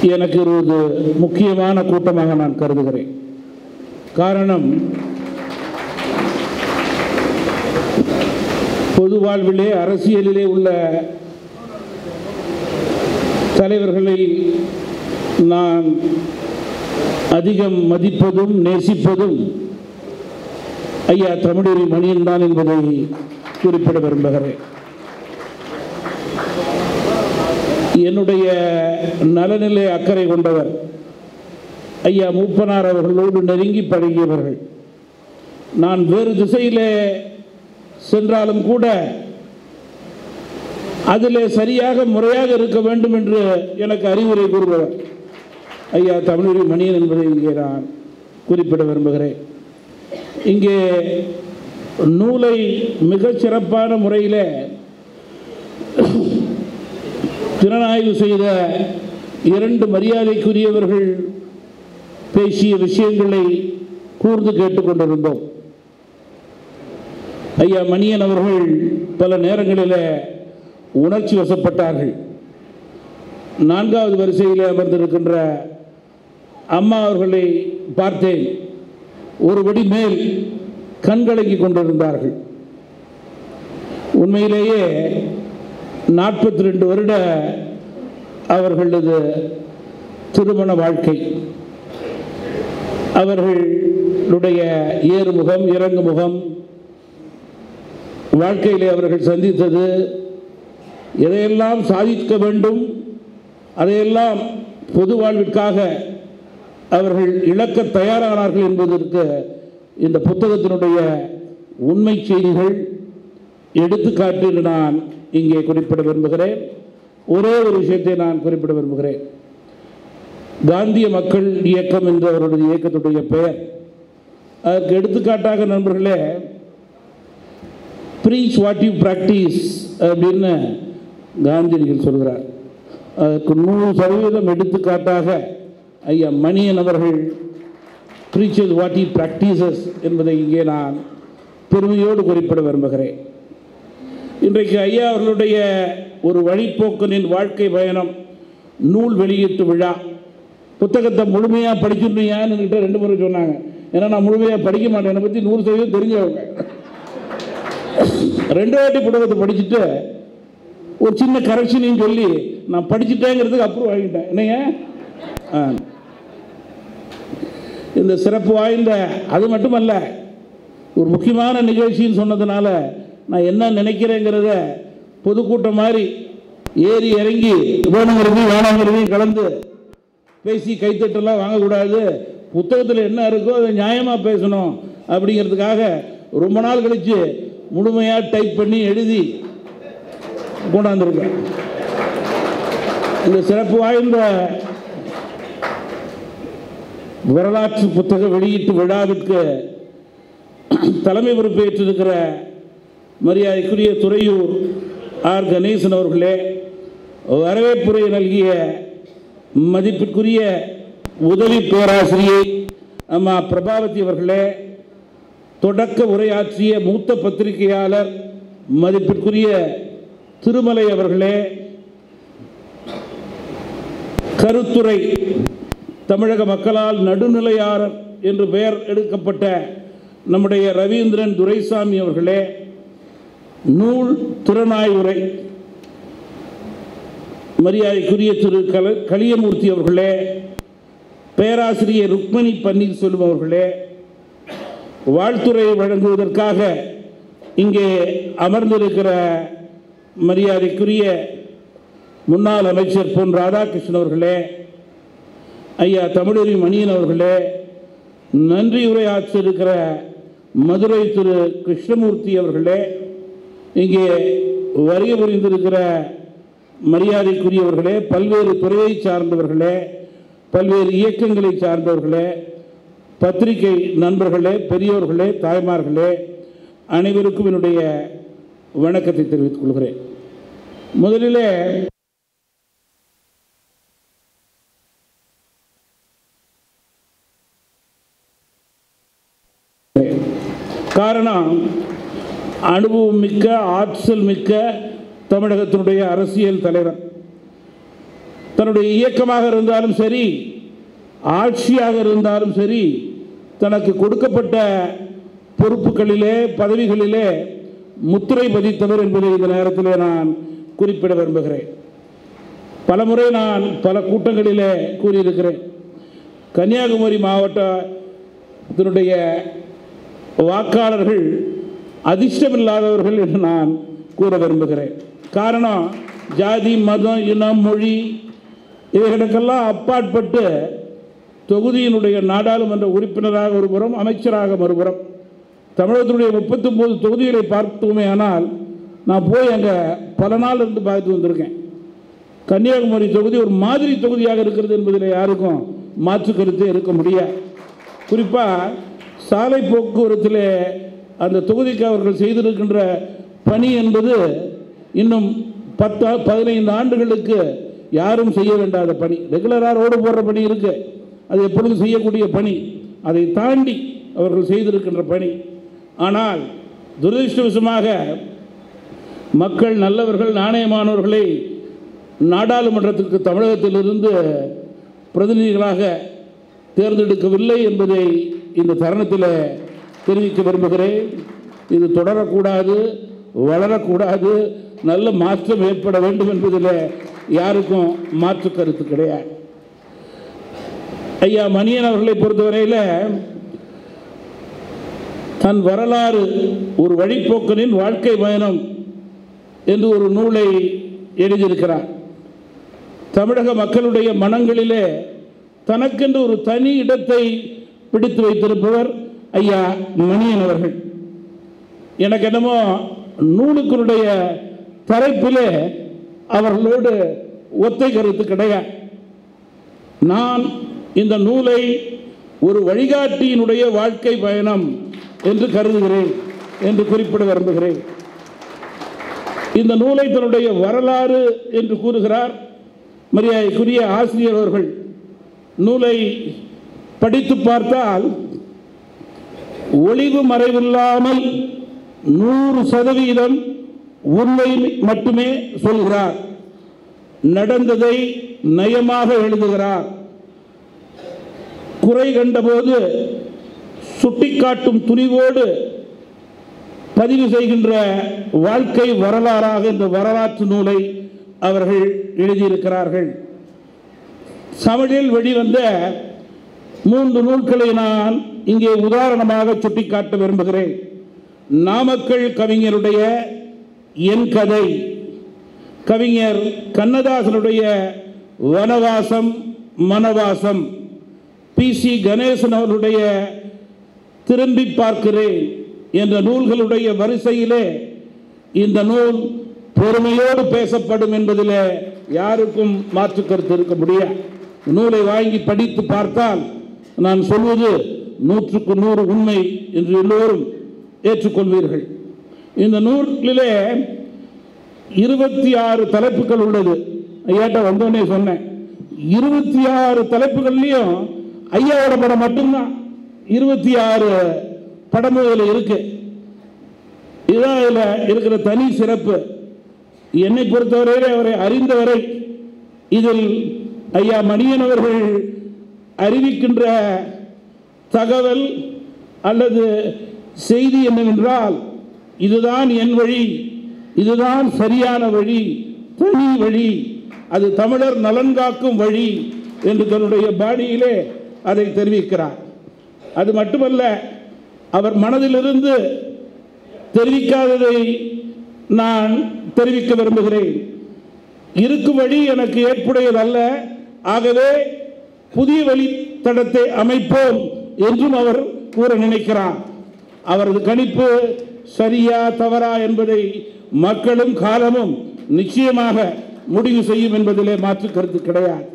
எனக்கு ஒரு முக்கியமான கூட்டமாக நான் கருதுகிறேன் காரணம் பொது வாழ்விலே அரசியலிலே உள்ள தலைவர்களை நான் அதிகம் மதிப்பதும் நேசிப்பதும் ஐயா தமிழரி மணியன் தான் என்பதை குறிப்பிட விரும்புகிறேன் என்னுடைய நலனிலே அக்கறை கொண்டவர் ஐயா மூப்பனார் அவர்களோடு நெருங்கி பழகியவர்கள் நான் வேறு திசையிலே சென்றாலும் கூட அதிலே சரியாக முறையாக இருக்க வேண்டும் என்று எனக்கு அறிவுரை கூறுபவர் ஐயா தமிழரி மணியன் என்பதை இங்கே நான் குறிப்பிட விரும்புகிறேன் இங்கே நூலை மிகச் சிறப்பான முறையில் திறனாய்வு செய்த இரண்டு மரியாதைக்குரியவர்கள் பேசிய விஷயங்களை கூர்ந்து கேட்டுக்கொண்டிருந்தோம் ஐயா மணியன் அவர்கள் பல நேரங்களில் உணர்ச்சி வசப்பட்டார்கள் நான்காவது வரிசையில் அமர்ந்திருக்கின்ற அம்மா அவர்களை பார்த்தேன் ஒருபடி மேல் கண்கலங்கி கொண்டிருந்தார்கள் உண்மையிலேயே நாற்பத்தி ரெண்டு வருட அவர்களது திருமண வாழ்க்கை அவர்களுடைய ஏறுமுகம் இறங்குமுகம் வாழ்க்கையிலே அவர்கள் சந்தித்தது எதையெல்லாம் சாதிக்க வேண்டும் அதையெல்லாம் பொது வாழ்விற்காக அவர்கள் இழக்க தயாரானார்கள் என்பதற்கு இந்த புத்தகத்தினுடைய உண்மை செய்திகள் எடுத்துக்காட்டு என்று நான் இங்கே குறிப்பிட விரும்புகிறேன் ஒரே ஒரு விஷயத்தை நான் குறிப்பிட விரும்புகிறேன் காந்திய மக்கள் இயக்கம் என்ற அவருடைய இயக்கத்துடைய பெயர் அதற்கு எடுத்துக்காட்டாக நண்பர்களே ப்ரீச் வாட் யூ ப்ராக்டிஸ் அப்படின்னு காந்தியடிகள் சொல்கிறார் அதற்கு நூறு சதவீதம் எடுத்துக்காட்டாக ஐயா மணியன் அவர்கள் ப்ரீச்சஸ் வாட் யூ ப்ராக்டிசஸ் என்பதை இங்கே நான் பெருமையோடு குறிப்பிட விரும்புகிறேன் இன்றைக்கு ஐயா அவர்களுடைய ஒரு வழிப்போக்கனின் வாழ்க்கை பயணம் நூல் வெளியீட்டு விழா புத்தகத்தை முழுமையாக படிச்சுருந்தீங்கன்னு என்கிட்ட ரெண்டு முறை சொன்னாங்க ஏன்னா நான் முழுமையாக படிக்க மாட்டேன் என்னை பற்றி நூறு சதவீதம் தெரிஞ்சவங்க ரெண்டு வாட்டி புத்தகத்தை படிச்சுட்டு ஒரு சின்ன கரெக்ஷனையும் சொல்லி நான் படிச்சுட்டேங்கிறதுக்கு அப்ரூவ் ஆகிட்டேன் என்னைய ஆ. இந்த சிறப்பு வாய்ந்த அது மட்டுமல்ல ஒரு முக்கியமான நிகழ்ச்சின்னு சொன்னதுனால நான் என்ன நினைக்கிறேங்கிறத பொதுக்கூட்டம் மாதிரி ஏறி இறங்கி வேணுங்கிறதையும் வேணாங்கிறதையும் கலந்து பேசி கைத்தட்டெல்லாம் வாங்கக்கூடாது புத்தகத்தில் என்ன இருக்கோ அதை நியாயமாக பேசணும் அப்படிங்கிறதுக்காக ரொம்ப நாள் கழித்து முழுமையாக டைப் பண்ணி எழுதி கொண்டாந்துருக்கேன் இந்த சிறப்பு வாய்ந்த வரலாற்று புத்தக வெளியீட்டு விழாவிற்கு தலைமை பொறுப்பேற்றிருக்கிற மரியாதைக்குரிய துறையூர் ஆர் கணேசன் அவர்களே வரவேற்புரை நல்கிய மதிப்பிற்குரிய உதவி பேராசிரியை அம்மா பிரபாவதி அவர்களே தொடக்க உரையாற்றிய மூத்த பத்திரிகையாளர் மதிப்பிற்குரிய திருமலை அவர்களே கருத்துரை தமிழக மக்களால் நடுநிலையாளர் என்று பெயர் எடுக்கப்பட்ட நம்முடைய ரவீந்திரன் துரைசாமி அவர்களே நூல் திறனாய்வுரை மரியாதைக்குரிய திரு கல களியமூர்த்தி அவர்களே பேராசிரியர் ருக்மணி பன்னீர்செல்வம் அவர்களே வாழ்த்துறை வழங்குவதற்காக இங்கே அமர்ந்திருக்கிற மரியாதைக்குரிய முன்னாள் அமைச்சர் பொன் ராதாகிருஷ்ணன் அவர்களே ஐயா தமிழறி மணியன் அவர்களே நன்றி உரையாற்றிருக்கிற மதுரை திரு கிருஷ்ணமூர்த்தி அவர்களே இங்கே வருகை புரிந்திருக்கிற மரியாதைக்குரியவர்களே பல்வேறு துறையை சார்ந்தவர்களே பல்வேறு இயக்கங்களை சார்ந்தவர்களே பத்திரிகை நண்பர்களே பெரியோர்களே தாய்மார்களே அனைவருக்கும் என்னுடைய வணக்கத்தை தெரிவித்துக் கொள்கிறேன் முதலிலே காரணம் அனுபவம் மிக்க ஆற்றல் மிக்க தமிழகத்தினுடைய அரசியல் தலைவர் தன்னுடைய இயக்கமாக இருந்தாலும் சரி ஆட்சியாக இருந்தாலும் சரி தனக்கு கொடுக்கப்பட்ட பொறுப்புகளிலே பதவிகளிலே முத்திரை பதித்தவர் என்பதை இந்த நேரத்திலே நான் குறிப்பிட விரும்புகிறேன் பலமுறை நான் பல கூட்டங்களிலே கூறியிருக்கிறேன் கன்னியாகுமரி மாவட்டத்தினுடைய வாக்காளர்கள் அதிர்ஷ்டமில்லாதவர்கள் என்று நான் கூற விரும்புகிறேன் காரணம் ஜாதி மதம் இனம் மொழி இவைகளுக்கெல்லாம் அப்பாற்பட்டு தொகுதியினுடைய நாடாளுமன்ற உறுப்பினராக ஒருபுறம் அமைச்சராக மறுபுறம் தமிழகத்தினுடைய முப்பத்தொம்போது தொகுதிகளை பார்த்தோமே ஆனால் நான் போய் அங்கே பல நாள் இருந்து பார்த்து வந்திருக்கேன் கன்னியாகுமரி தொகுதி ஒரு மாதிரி தொகுதியாக இருக்கிறது என்பதில் யாருக்கும் மாற்று கருத்தே இருக்க முடியாது குறிப்பாக சாலை போக்குவரத்தில் அந்த தொகுதிக்கு அவர்கள் செய்திருக்கின்ற பணி என்பது இன்னும் பத்து பதினைந்து ஆண்டுகளுக்கு யாரும் செய்ய வேண்டாத பணி ரெகுலராக ரோடு போடுற பணி இருக்கு அது எப்பொழுதும் செய்யக்கூடிய பணி அதை தாண்டி அவர்கள் செய்திருக்கின்ற பணி ஆனால் துரதிருஷ்டவசமாக மக்கள் நல்லவர்கள் நாணயமானவர்களை நாடாளுமன்றத்திற்கு தமிழகத்திலிருந்து பிரதிநிதிகளாக தேர்ந்தெடுக்கவில்லை என்பதை இந்த தருணத்தில் தெரிவிக்க விரும்புகிறேன் இது தொடரக்கூடாது வளரக்கூடாது நல்ல மாற்றம் ஏற்பட வேண்டும் என்பதில் யாருக்கும் மாற்று கருத்து கிடையாது ஐயா மணியன் அவர்களை பொறுத்தவரையில் தன் வரலாறு ஒரு வழிப்போக்கனின் வாழ்க்கை பயணம் என்று ஒரு நூலை எழுதியிருக்கிறார் தமிழக மக்களுடைய மனங்களிலே தனக்கென்று ஒரு தனி இடத்தை பிடித்து வைத்திருப்பவர் ஐயா மணியன் அவர்கள் எனக்கு என்னமோ நூலுக்களுடைய தலைப்பிலே அவர்களோடு ஒத்தை கருத்து கிடையாது நான் இந்த நூலை ஒரு வழிகாட்டியினுடைய வாழ்க்கை பயணம் என்று கருதுகிறேன் என்று குறிப்பிட விரும்புகிறேன் இந்த நூலை தன்னுடைய வரலாறு என்று கூறுகிறார் மரியாதைக்குரிய ஆசிரியர் அவர்கள் நூலை படித்து பார்த்தால் ஒளிவு மறைவில்லாமல் நூறு சதவீதம் உண்மை மட்டுமே சொல்கிறார் நடந்ததை நயமாக எழுதுகிறார் குறை கண்டபோது சுட்டிக்காட்டும் துணிவோடு பதிவு செய்கின்ற வாழ்க்கை வரலாறாக இந்த வரலாற்று நூலை அவர்கள் எழுதியிருக்கிறார்கள் தமிழில் வெளிவந்த மூன்று நூல்களை நான் இங்கே உதாரணமாக சுட்டிக்காட்ட விரும்புகிறேன் நாமக்கல் கவிஞருடைய என் கதை கவிஞர் கண்ணதாசனுடைய வனவாசம் மனவாசம் பி சி கணேசன் அவருடைய திரும்பி பார்க்கிறேன் என்ற நூல்களுடைய வரிசையிலே இந்த நூல் பொறுமையோடு பேசப்படும் என்பதில் யாருக்கும் மாற்று கருத்து இருக்க முடியாது நூலை வாங்கி படித்து பார்த்தால் நான் சொல்வது நூற்றுக்கு நூறு உண்மை என்று எல்லோரும் ஏற்றுக்கொள்வீர்கள் இந்த நூலிலே இருபத்தி ஆறு தலைப்புகள் உள்ளது ஐயாட்ட வந்தோடனே சொன்னேன் இருபத்தி ஆறு தலைப்புகள்லையும் ஐயாவோட படம் மட்டும்தான் இருபத்தி ஆறு படமும் இதில் இருக்கு இதுதான் இதில் இருக்கிற தனி சிறப்பு என்னை பொறுத்தவரையிலே அவரை அறிந்தவரை இதில் ஐயா மணியன் அவர்கள் அறிவிக்கின்ற தகவல் அல்லது செய்தி என்னவென்றால் இதுதான் என் வழி இதுதான் சரியான வழி தனி வழி அது தமிழர் நலன் காக்கும் வழி என்று தன்னுடைய பாணியிலே அதை தெரிவிக்கிறார் அது மட்டுமல்ல அவர் மனதிலிருந்து தெரிவிக்காததை நான் தெரிவிக்க விரும்புகிறேன் இருக்கும் வழி எனக்கு ஏற்புடையதல்ல ஆகவே புதிய வழித்தடத்தை அமைப்போம் என்றும் அவர் கூற நினைக்கிறார் அவரது கணிப்பு சரியா தவறா என்பதை மக்களும் காலமும் நிச்சயமாக முடிவு செய்யும் என்பதிலே மாற்று கருத்து கிடையாது